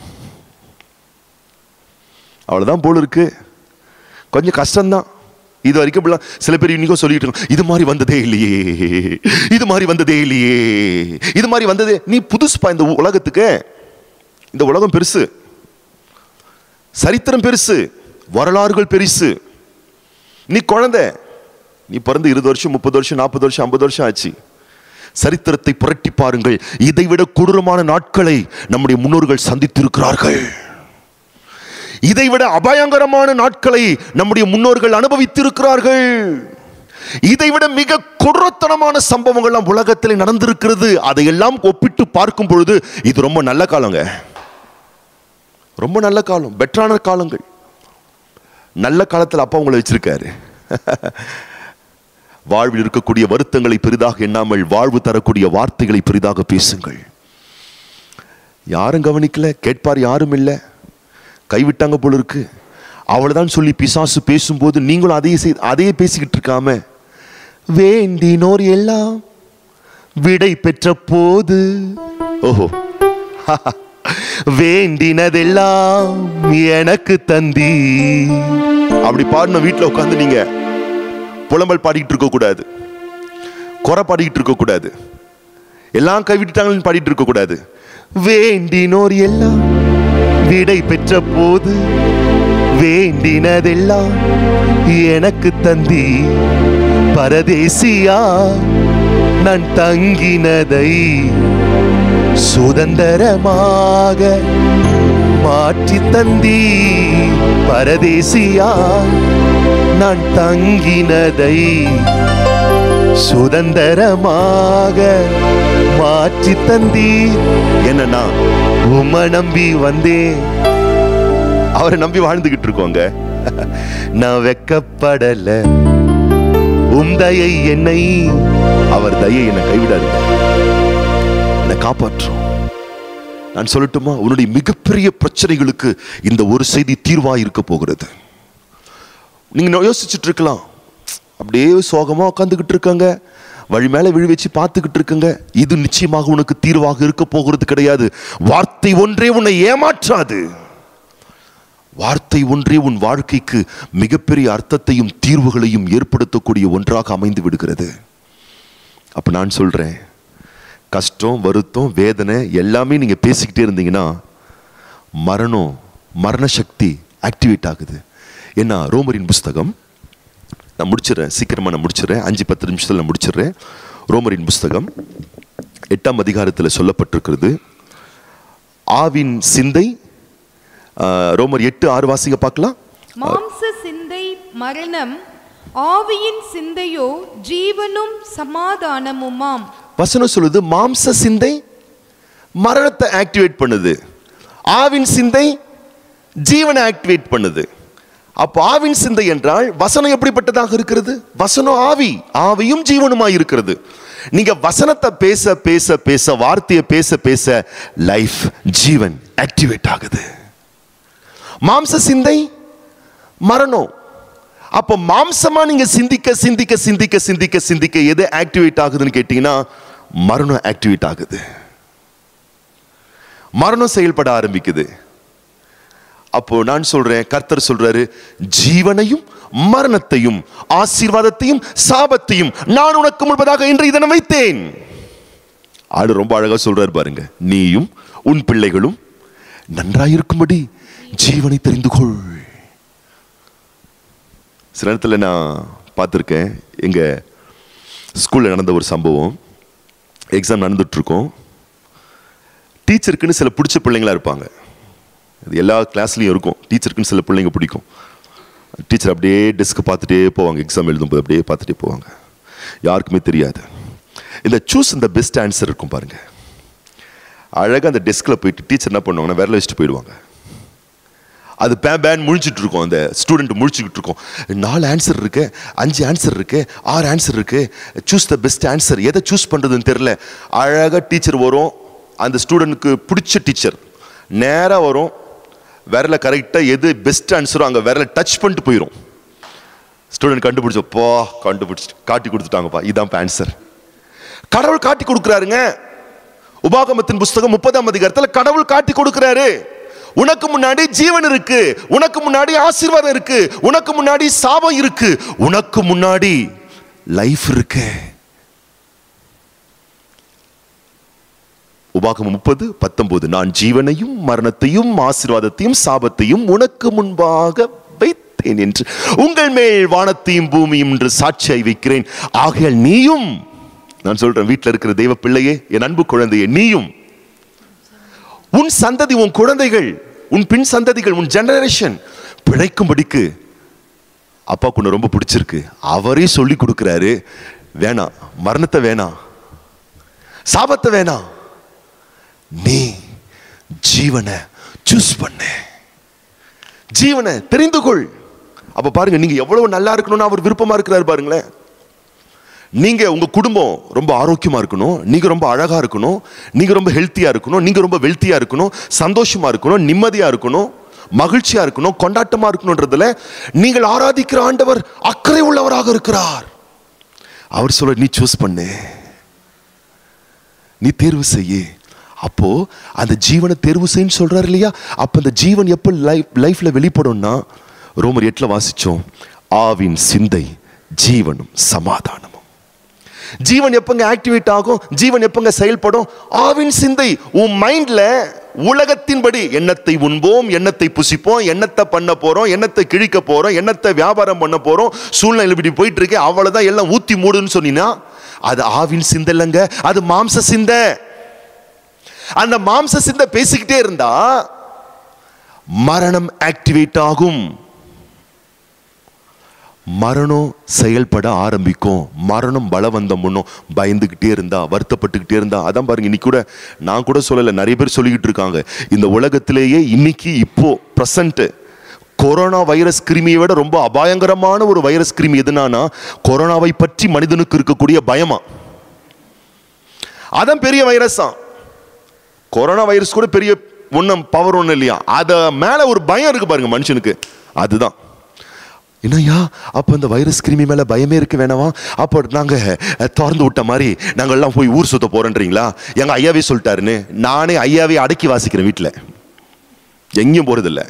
அவ்வளவுதான் போல இருக்கு கொஞ்சம் கஷ்டம்தான் இது வரைக்கும் இப்படிலாம் சில பேர் இன்னைக்கும் சொல்லிட்டு இருக்கோம் இது மாதிரி வந்ததே இல்லையே இது மாதிரி வந்ததே இல்லையே இது மாதிரி வந்ததே நீ புதுசுப்பா இந்த உலகத்துக்கு இந்த உலகம் பெருசு சரித்திரம் பெருசு வரலாறுகள் பெருசு நீ குழந்தை நீ பிறந்து இருபது வருஷம் முப்பது வருஷம் நாற்பது வருஷம் ஐம்பது வருஷம் ஆச்சு சரித்திரத்தை புரட்டி பாருங்கள் இதைவிட கொடூரமான நாட்களை நம்முடைய முன்னோர்கள் சந்தித்திருக்கிறார்கள் இதைவிட அபாயங்கரமான நாட்களை நம்முடைய முன்னோர்கள் அனுபவித்திருக்கிறார்கள் இதைவிட மிக கொடூரத்தனமான சம்பவங்கள்லாம் உலகத்தில் நடந்திருக்கிறது அதையெல்லாம் ஒப்பிட்டு பார்க்கும் பொழுது இது ரொம்ப நல்ல காலங்க ரொம்ப நல்ல காலம் பெட்டரான காலங்கள் நல்ல காலத்தில் அப்பா உங்களை வச்சிருக்காரு வாழ்வில் இருக்கக்கூடிய வருத்தங்களை பெரிதாக எண்ணாமல் வாழ்வு தரக்கூடிய வார்த்தைகளை பெரிதாக பேசுங்கள் யாரும் கவனிக்கல கேட்பார் யாரும் இல்லை கைவிட்டாங்க போல இருக்கு அவ்வளவுதான் சொல்லி பிசாசு பேசும்போது நீங்களும் அதையே செய் அதையே பேசிக்கிட்டு இருக்காம வேண்டினோர் எல்லாம் விடை பெற்ற போது ஓஹோ வேண்டினதெல்லாம் எனக்கு தந்தி அப்படி பாடின வீட்டில் உட்காந்து நீங்க புலம்பல் பாடிக்கிட்டு இருக்க கூடாது குறை பாடிக்கிட்டு இருக்க கூடாது எல்லாம் கைவிட்டுட்டாங்கன்னு பாடிட்டு இருக்க கூடாது வேண்டினோர் எல்லாம் விடை பெற்ற போது வேண்டினதெல்லாம் எனக்கு தந்தி பரதேசியா நான் தங்கினதை சுதந்திரமாக மாற்றி தந்தி பரதேசியா நான் தங்கினதை சுதந்திரமாக மாற்றி தந்தி என்னன்னா உம நம்பி வந்தேன் அவரை நம்பி வாழ்ந்துகிட்டு இருக்கோங்க நான் வெக்கப்படல உம் தயை என்னை அவர் தயை என்னை கைவிடாதுங்க என்னை காப்பாற்றும் நான் சொல்லட்டுமா உன்னுடைய மிகப்பெரிய பிரச்சனைகளுக்கு இந்த ஒரு செய்தி தீர்வாக இருக்க போகிறது நீங்க யோசிச்சுட்டு இருக்கலாம் அப்படியே சோகமா உட்காந்துக்கிட்டு இருக்காங்க வழி மேல விழி வச்சு பார்த்துக்கிட்டு இருக்குங்க இது நிச்சயமாக உனக்கு தீர்வாக இருக்க போகிறது கிடையாது வார்த்தை ஒன்றே உன்னை ஏமாற்றாது வார்த்தை ஒன்றே உன் வாழ்க்கைக்கு மிகப்பெரிய அர்த்தத்தையும் தீர்வுகளையும் ஏற்படுத்தக்கூடிய ஒன்றாக அமைந்து விடுகிறது அப்ப நான் சொல்றேன் கஷ்டம் வருத்தம் வேதனை எல்லாமே நீங்க பேசிக்கிட்டே இருந்தீங்கன்னா மரணம் மரண சக்தி ஆக்டிவேட் ஆகுது ஏன்னா ரோமரின் புஸ்தகம் நான் முடிச்சிடுறேன் சீக்கிரமா நான் முடிச்சிடுறேன் அஞ்சு பத்து நிமிஷத்தில் நான் முடிச்சிடுறேன் ரோமரின் புஸ்தகம் எட்டாம் அதிகாரத்தில் சொல்லப்பட்டிருக்கிறது ஆவின் சிந்தை ஆஹ், ரோமர் எட்டு ஆறு வாசிங்க பார்க்கலாம் மாம்ச சிந்தை மரணம் ஆவியின் சிந்தையோ ஜீவனும் சமாதானமுமாம் வசனம் சொல்லுது மாம்ச சிந்தை மரணத்தை ஆக்டிவேட் பண்ணுது ஆவின் சிந்தை ஜீவனை ஆக்டிவேட் பண்ணுது அப்போ ஆவின் சிந்தை என்றால் வசனம் எப்படிப்பட்டதாக இருக்கிறது வசனம் ஆவி ஆவியும் ஜீவனுமாய் இருக்கிறது நீங்க வசனத்தை பேச பேச பேச வார்த்தையை பேச பேச லைஃப் ஜீவன் ஆக்டிவேட் ஆகுது மாம்ச சிந்தை மரணம் அப்போ மாம்சமா நீங்க சிந்திக்க சிந்திக்க சிந்திக்க சிந்திக்க சிந்திக்க எது ஆக்டிவேட் ஆகுதுன்னு கேட்டீங்கன்னா மரணம் ஆக்டிவேட் ஆகுது மரணம் செயல்பட ஆரம்பிக்குது அப்போ நான் சொல்றேன் கர்த்தர் சொல்றாரு ஜீவனையும் மரணத்தையும் ஆசீர்வாதத்தையும் சாபத்தையும் நான் உனக்கு முன்பதாக இன்று இதனை வைத்தேன் ஆடு ரொம்ப அழகா சொல்றாரு பாருங்க நீயும் உன் பிள்ளைகளும் நன்றாயிருக்கும்படி ஜீவனை தெரிந்து கொள் சில நேரத்தில் நான் பார்த்துருக்கேன் எங்க ஸ்கூல்ல நடந்த ஒரு சம்பவம் எக்ஸாம் நடந்துட்டு இருக்கோம் டீச்சருக்குன்னு சில பிடிச்ச பிள்ளைங்களா இருப்பாங்க இது எல்லா கிளாஸ்லையும் இருக்கும் டீச்சருக்குன்னு சில பிள்ளைங்க பிடிக்கும் டீச்சர் அப்படியே டெஸ்க் பார்த்துட்டே போவாங்க எக்ஸாம் எழுதும்போது அப்படியே பார்த்துட்டே போவாங்க யாருக்குமே தெரியாது இந்த சூஸ் இந்த பெஸ்ட் ஆன்சர் இருக்கும் பாருங்க அழகாக அந்த டெஸ்கில் போயிட்டு டீச்சர் என்ன பண்ணுவாங்கன்னா விரல வச்சுட்டு போயிடுவாங்க அது பே பேன் முழிச்சிட்டு இருக்கும் அந்த ஸ்டூடெண்ட் முழிச்சுக்கிட்டு இருக்கும் நாலு ஆன்சர் இருக்கு அஞ்சு ஆன்சர் இருக்கு ஆறு ஆன்சர் இருக்கு சூஸ் த பெஸ்ட் ஆன்சர் எதை சூஸ் பண்றதுன்னு தெரியல அழகாக டீச்சர் வரும் அந்த ஸ்டூடெண்ட்க்கு பிடிச்ச டீச்சர் நேராக வரும் விரல கரெக்டாக எது பெஸ்ட் ஆன்சரோ அங்கே விரல டச் பண்ணிட்டு போயிடும் ஸ்டூடெண்ட் கண்டுபிடிச்சப்போ கண்டுபிடிச்சு காட்டி கொடுத்துட்டாங்கப்பா இதான் ஆன்சர் கடவுள் காட்டி கொடுக்குறாருங்க உபாகமத்தின் புஸ்தகம் முப்பதாம் அதிகாரத்துல கடவுள் காட்டி கொடுக்கிறாரு உனக்கு முன்னாடி ஜீவன் இருக்கு உனக்கு முன்னாடி ஆசீர்வாதம் இருக்கு உனக்கு முன்னாடி சாபம் இருக்கு உனக்கு முன்னாடி லைஃப் இருக்கு உபாகமம் முப்பது பத்தொன்பது நான் ஜீவனையும் மரணத்தையும் ஆசீர்வாதத்தையும் சாபத்தையும் உனக்கு முன்பாக வைத்தேன் என்று உங்கள் மேல் வானத்தையும் பூமியும் என்று சாட்சியாய் வைக்கிறேன் ஆகையால் நீயும் நான் சொல்றேன் வீட்டில் இருக்கிற தெய்வ பிள்ளையே என் அன்பு குழந்தையே நீயும் உன் சந்ததி உன் குழந்தைகள் உன் பின் சந்ததிகள் உன் ஜெனரேஷன் பிழைக்கும்படிக்கு அப்பாவுக்கு உன்னை ரொம்ப பிடிச்சிருக்கு அவரே சொல்லி கொடுக்குறாரு வேணாம் மரணத்தை வேணாம் சாபத்தை வேணாம் நீ ஜீவனை சூஸ் பண்ண ஜீவனை தெரிந்து கொள் அப்ப பாருங்க நீங்க எவ்வளவு நல்லா இருக்கணும்னு அவர் விருப்பமா இருக்கிறாரு பாருங்களேன் நீங்க உங்க குடும்பம் ரொம்ப ஆரோக்கியமா இருக்கணும் நீங்க ரொம்ப அழகா இருக்கணும் நீங்க ரொம்ப ஹெல்த்தியா இருக்கணும் நீங்க ரொம்ப வெல்த்தியா இருக்கணும் சந்தோஷமா இருக்கணும் நிம்மதியா இருக்கணும் மகிழ்ச்சியா இருக்கணும் கொண்டாட்டமா இருக்கணும்ன்றதுல நீங்கள் ஆராதிக்கிற ஆண்டவர் அக்கறை உள்ளவராக இருக்கிறார் அவர் சொல்ல நீ சூஸ் பண்ணு நீ தேர்வு செய்ய அப்போ அந்த ஜீவனை தேர்வு செய்யன்னு சொல்றாரு இல்லையா அப்ப அந்த ஜீவன் எப்போ லைஃப் லைஃப்ல வெளிப்படும்னா ரோமர் எட்டுல வாசிச்சோம் ஆவின் சிந்தை ஜீவனும் சமாதானமும் ஜீவன் எப்பங்க ஆக்டிவேட் ஆகும் ஜீவன் எப்பங்க செயல்படும் ஆவின் சிந்தை உன் மைண்ட்ல உலகத்தின்படி எண்ணத்தை உண்போம் எண்ணத்தை புசிப்போம் எண்ணத்தை பண்ண போறோம் எண்ணத்தை கிழிக்க போறோம் எண்ணத்தை வியாபாரம் பண்ண போறோம் சூழ்நிலை இப்படி போயிட்டு இருக்கு அவ்வளவுதான் எல்லாம் ஊத்தி மூடுன்னு சொன்னீங்கன்னா அது ஆவின் சிந்தை இல்லைங்க அது மாம்ச சிந்தை அந்த மாம்ச சிந்தை பேசிக்கிட்டே இருந்தா மரணம் ஆக்டிவேட் ஆகும் மரணம் செயல்பட ஆரம்பிக்கும் மரணம் பலவந்தம் பண்ணும் பயந்துக்கிட்டே இருந்தா வருத்தப்பட்டுக்கிட்டே இருந்தா அதான் பாருங்க இன்னைக்கு கூட நான் கூட சொல்லலை நிறைய பேர் சொல்லிக்கிட்டு இருக்காங்க இந்த உலகத்திலேயே இன்னைக்கு இப்போ ப்ரெசண்ட் கொரோனா வைரஸ் கிருமியை விட ரொம்ப அபாயங்கரமான ஒரு வைரஸ் கிருமி எதுனானா கொரோனாவை பற்றி மனிதனுக்கு இருக்கக்கூடிய பயமா அதான் பெரிய வைரஸா கொரோனா வைரஸ் கூட பெரிய ஒன்றும் பவர் ஒன்றும் இல்லையா அதை மேலே ஒரு பயம் இருக்கு பாருங்க மனுஷனுக்கு அதுதான் என்னய்யா அப்போ இந்த வைரஸ் கிருமி மேலே பயமே இருக்க வேணாமா அப்போ நாங்கள் திறந்து விட்ட மாதிரி நாங்கள் எல்லாம் போய் ஊர் சுத்த போகிறோன்றீங்களா எங்கள் ஐயாவே சொல்லிட்டாருன்னு நானே ஐயாவே அடக்கி வாசிக்கிறேன் வீட்டில் எங்கேயும் போகிறதில்ல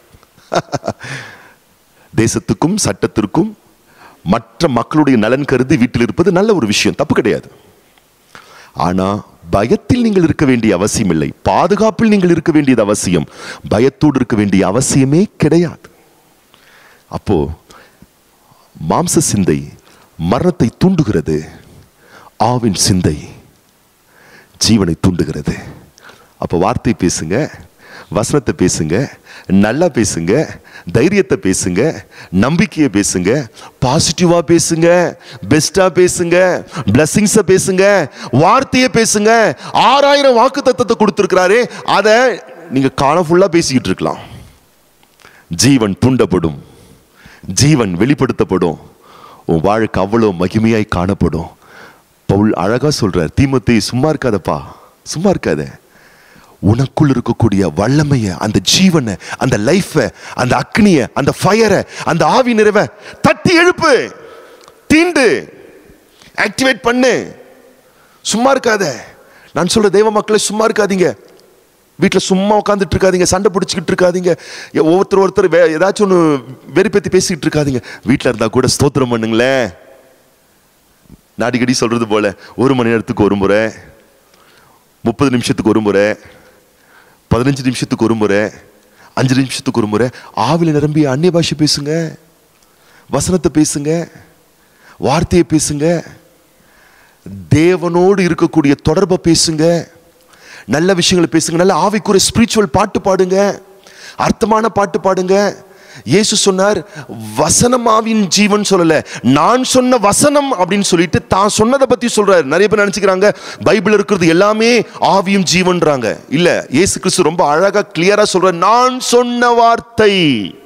தேசத்துக்கும் சட்டத்திற்கும் மற்ற மக்களுடைய நலன் கருதி வீட்டில் இருப்பது நல்ல ஒரு விஷயம் தப்பு கிடையாது ஆனா பயத்தில் நீங்கள் இருக்க வேண்டிய அவசியம் இல்லை பாதுகாப்பில் நீங்கள் இருக்க வேண்டியது அவசியம் பயத்தோடு இருக்க வேண்டிய அவசியமே கிடையாது அப்போ மாம்ச சிந்தை மரணத்தை தூண்டுகிறது ஆவின் சிந்தை ஜீவனை தூண்டுகிறது அப்போ வார்த்தை பேசுங்க வசனத்தை பேசுங்க நல்லா பேசுங்க தைரியத்தை பேசுங்க நம்பிக்கையை பேசுங்க பாசிட்டிவா பேசுங்க பெஸ்டா பேசுங்க பிளஸிங்ஸை பேசுங்க வார்த்தையை பேசுங்க ஆறாயிரம் வாக்கு தத்தத்தை கொடுத்துருக்கிறாரே அதை நீங்க காலம் ஃபுல்லா பேசிக்கிட்டு இருக்கலாம் ஜீவன் தூண்டப்படும் ஜீவன் வெளிப்படுத்தப்படும் உன் வாழ்க்கை அவ்வளோ மகிமையாய் காணப்படும் பவுல் அழகா சொல்றார் தீமத்தை சும்மா இருக்காதப்பா சும்மா இருக்காத உனக்குள் இருக்கக்கூடிய வல்லமைய அந்த ஜீவனை அந்த லைஃபை அந்த அக்னிய அந்த ஃபயரை அந்த ஆவி நிறைவை தட்டி எழுப்பு தீண்டு ஆக்டிவேட் பண்ணு சும்மா இருக்காத நான் சொல்ற தெய்வ மக்களை சும்மா இருக்காதீங்க வீட்டில் சும்மா உட்காந்துட்டு இருக்காதீங்க சண்டை பிடிச்சிக்கிட்டு இருக்காதீங்க எ- ஒவ்வொருத்தர் ஒருத்தர் வே ஏதாச்சும் ஒன்று வெறுப்பேத்தி பேசிக்கிட்டு இருக்காதீங்க வீட்டில் இருந்தா கூட ஸ்தோத்திரம் பண்ணுங்களேன் நான் அடிக்கடி சொல்றது போல ஒரு மணி நேரத்துக்கு ஒரு முறை முப்பது நிமிஷத்துக்கு ஒரு முறை பதினஞ்சு நிமிஷத்துக்கு ஒரு முறை அஞ்சு நிமிஷத்துக்கு ஒரு முறை ஆவில நிரம்பி அந்நிய பாஷை பேசுங்க வசனத்தை பேசுங்க வார்த்தையை பேசுங்க தேவனோடு இருக்கக்கூடிய தொடர்பை பேசுங்க நல்ல விஷயங்களை பேசுங்க நல்ல ஆவிக்குரிய ஸ்பிரிச்சுவல் பாட்டு பாடுங்க அர்த்தமான பாட்டு பாடுங்க இயேசு சொன்னார் வசனம் ஆவின் ஜீவன் சொல்லல நான் சொன்ன வசனம் அப்படின்னு சொல்லிட்டு தான் சொன்னதை பத்தி சொல்றாரு நிறைய பேர் நினைச்சுக்கிறாங்க பைபிள் இருக்கிறது எல்லாமே ஆவியும் ஜீவன்றாங்க இல்ல இயேசு கிறிஸ்து ரொம்ப அழகா கிளியரா சொல்றார் நான் சொன்ன வார்த்தை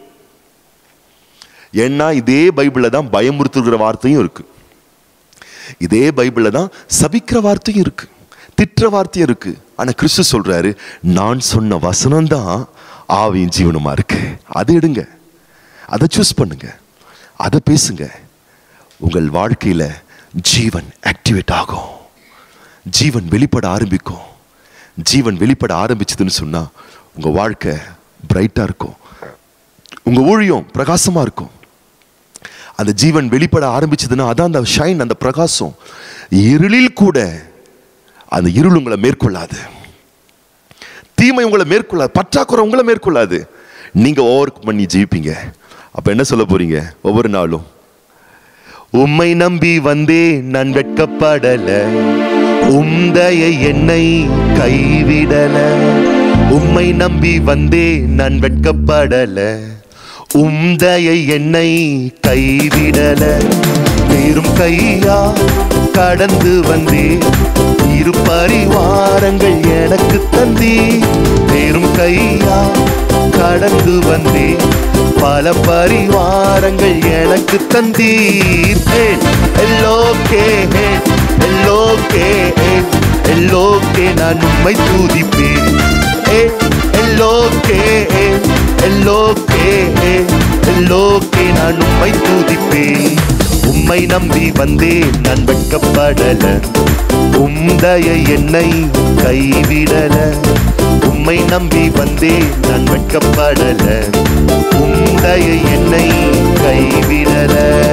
ஏன்னா இதே பைபிள்ல தான் பயமுறுத்துகிற வார்த்தையும் இருக்கு இதே பைபிள்ல தான் சபிக்கிற வார்த்தையும் இருக்கு திட்டுற வார்த்தையும் இருக்கு ஆனா கிறிஸ்து சொல்றாரு நான் சொன்ன வசனம் தான் ஆவியின் ஜீவனமா இருக்கு அதை எடுங்க அதை சூஸ் பண்ணுங்க அதை பேசுங்க உங்கள் வாழ்க்கையில ஜீவன் ஆக்டிவேட் ஆகும் ஜீவன் வெளிப்பட ஆரம்பிக்கும் ஜீவன் வெளிப்பட ஆரம்பிச்சதுன்னு சொன்னா உங்க வாழ்க்கை பிரைட்டா இருக்கும் உங்க ஊழியம் பிரகாசமா இருக்கும் அந்த ஜீவன் வெளிப்பட ஆரம்பிச்சதுன்னா அதான் அந்த ஷைன் அந்த பிரகாசம் இருளில் கூட அந்த இருள் உங்களை மேற்கொள்ளாது தீமை உங்களை மேற்கொள்ளாது பற்றாக்குறை உங்களை மேற்கொள்ளாது நீங்க ஓவர் பண்ணி ஜெயிப்பீங்க அப்ப என்ன சொல்ல போறீங்க ஒவ்வொரு நாளும் உம்மை நம்பி வந்தே நான் வெட்கப்படல உம்தய என்னை கைவிடல உம்மை நம்பி வந்தே நான் வெட்கப்படல உம்தய என்னை கைவிடல பெரும் கையா கடந்து வந்தே இரு பரிவாரங்கள் எனக்கு தந்தீ பெரும் கையா கடந்து வந்தே பல பரிவாரங்கள் எனக்கு தந்தீர் எல்லோக்கே எல்லோக்கே எல்லோக்கே நான் உம்மை தூதிப்பேன் ஏ எல்லோக்கே எல்லோக்கே எல்லோக்கே நான் உம்மை தூதிப்பேன் உம்மை நம்பி வந்தேன் நான் வெட்கப்படல உம்தய என்னை கைவிடல உம்மை நம்பி வந்தேன் நான் வெட்கப்படல உம்தய என்னை கைவிடல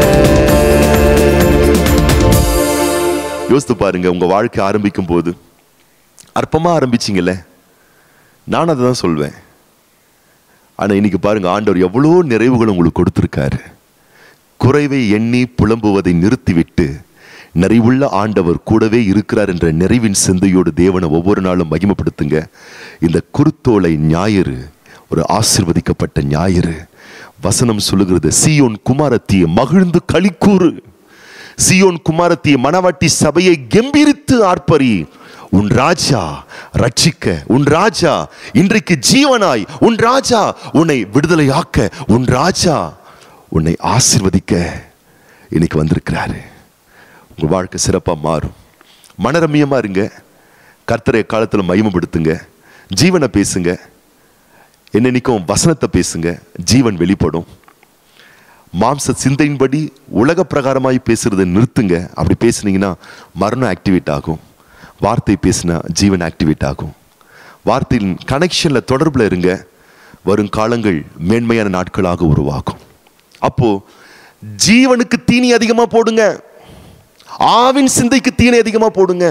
யோசித்து பாருங்க உங்க வாழ்க்கை ஆரம்பிக்கும் போது அற்பமா ஆரம்பிச்சீங்கல்ல நான் அதை தான் சொல்வேன் ஆனா இன்னைக்கு பாருங்க ஆண்டவர் எவ்வளோ நிறைவுகள் உங்களுக்கு கொடுத்திருக்காரு குறைவை எண்ணி புலம்புவதை நிறுத்திவிட்டு நிறைவுள்ள ஆண்டவர் கூடவே இருக்கிறார் என்ற நிறைவின் சிந்தையோடு தேவனை ஒவ்வொரு நாளும் மகிமைப்படுத்துங்க இந்த குருத்தோலை ஞாயிறு ஒரு ஆசிர்வதிக்கப்பட்ட ஞாயிறு வசனம் சொல்லுகிறது சீயோன் குமாரத்திய மகிழ்ந்து களிக்கூறு சியோன் குமாரத்திய மணவாட்டி சபையை கெம்பீரித்து ஆர்ப்பரி உன் ராஜா ரட்சிக்க உன் ராஜா இன்றைக்கு ஜீவனாய் உன் ராஜா உன்னை விடுதலையாக்க உன் ராஜா உன்னை ஆசிர்வதிக்க இன்னைக்கு வந்திருக்கிறாரு உங்க வாழ்க்கை சிறப்பா மாறும் மனரமியமா இருங்க கர்த்தரை காலத்துல மகிமைப்படுத்துங்க ஜீவனை பேசுங்க என்னென்னைக்கும் வசனத்தை பேசுங்க ஜீவன் வெளிப்படும் மாம்ச சிந்தையின்படி உலக பிரகாரமாய் பேசுறதை நிறுத்துங்க அப்படி பேசுனீங்கன்னா மரணம் ஆக்டிவேட் ஆகும் வார்த்தை பேசினா ஜீவன் ஆக்டிவேட் ஆகும் வார்த்தையின் கனெக்ஷன்ல தொடர்புல இருங்க வரும் காலங்கள் மேன்மையான நாட்களாக உருவாகும் அப்போ ஜீவனுக்கு தீனி அதிகமா போடுங்க ஆவின் சிந்தைக்கு தீனி அதிகமா போடுங்க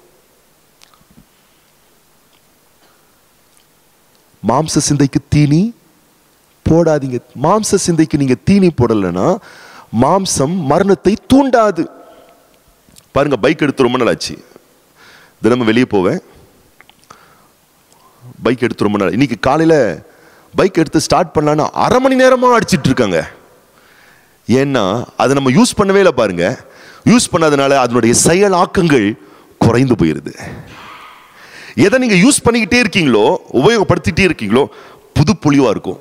மாம்ச சிந்தைக்கு தீனி போடாதீங்க மாம்ச சிந்தைக்கு நீங்க தீனி போடலைன்னா மாம்சம் மரணத்தை தூண்டாது பாருங்க பைக் எடுத்து ரொம்ப நாள் ஆச்சு தினமும் வெளியே போவேன் பைக் எடுத்து ரொம்ப நாள் இன்னைக்கு காலையில பைக் எடுத்து ஸ்டார்ட் பண்ணலான்னு அரை மணி நேரமா அடிச்சிட்டு இருக்காங்க ஏன்னா அதை நம்ம யூஸ் பண்ணவே இல்லை பாருங்க யூஸ் பண்ணாதனால அதனுடைய செயலாக்கங்கள் குறைந்து போயிருது எதை நீங்க யூஸ் பண்ணிக்கிட்டே இருக்கீங்களோ உபயோகப்படுத்திட்டே இருக்கீங்களோ புது பொலிவா இருக்கும்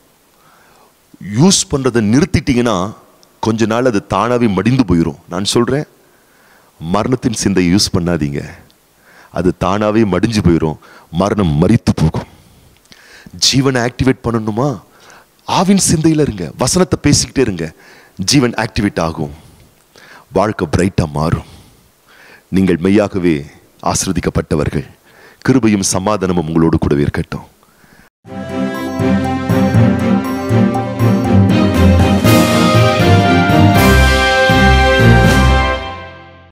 யூஸ் பண்றதை நிறுத்திட்டீங்கன்னா கொஞ்ச நாள் அது தானாவே மடிந்து போயிடும் நான் சொல்றேன் மரணத்தின் சிந்தையை யூஸ் பண்ணாதீங்க அது தானாவே மடிஞ்சு போயிடும் மரணம் மரித்து போகும் ஜீவனை ஆக்டிவேட் பண்ணணுமா ஆவின் சிந்தையில இருங்க வசனத்தை பேசிக்கிட்டே இருங்க ஜீவன் ஆக்டிவேட் ஆகும் வாழ்க்கை பிரைட்டா மாறும் நீங்கள் மெய்யாகவே ஆசிர்வதிக்கப்பட்டவர்கள் கிருபையும் சமாதானமும் உங்களோடு கூடவே இருக்கட்டும்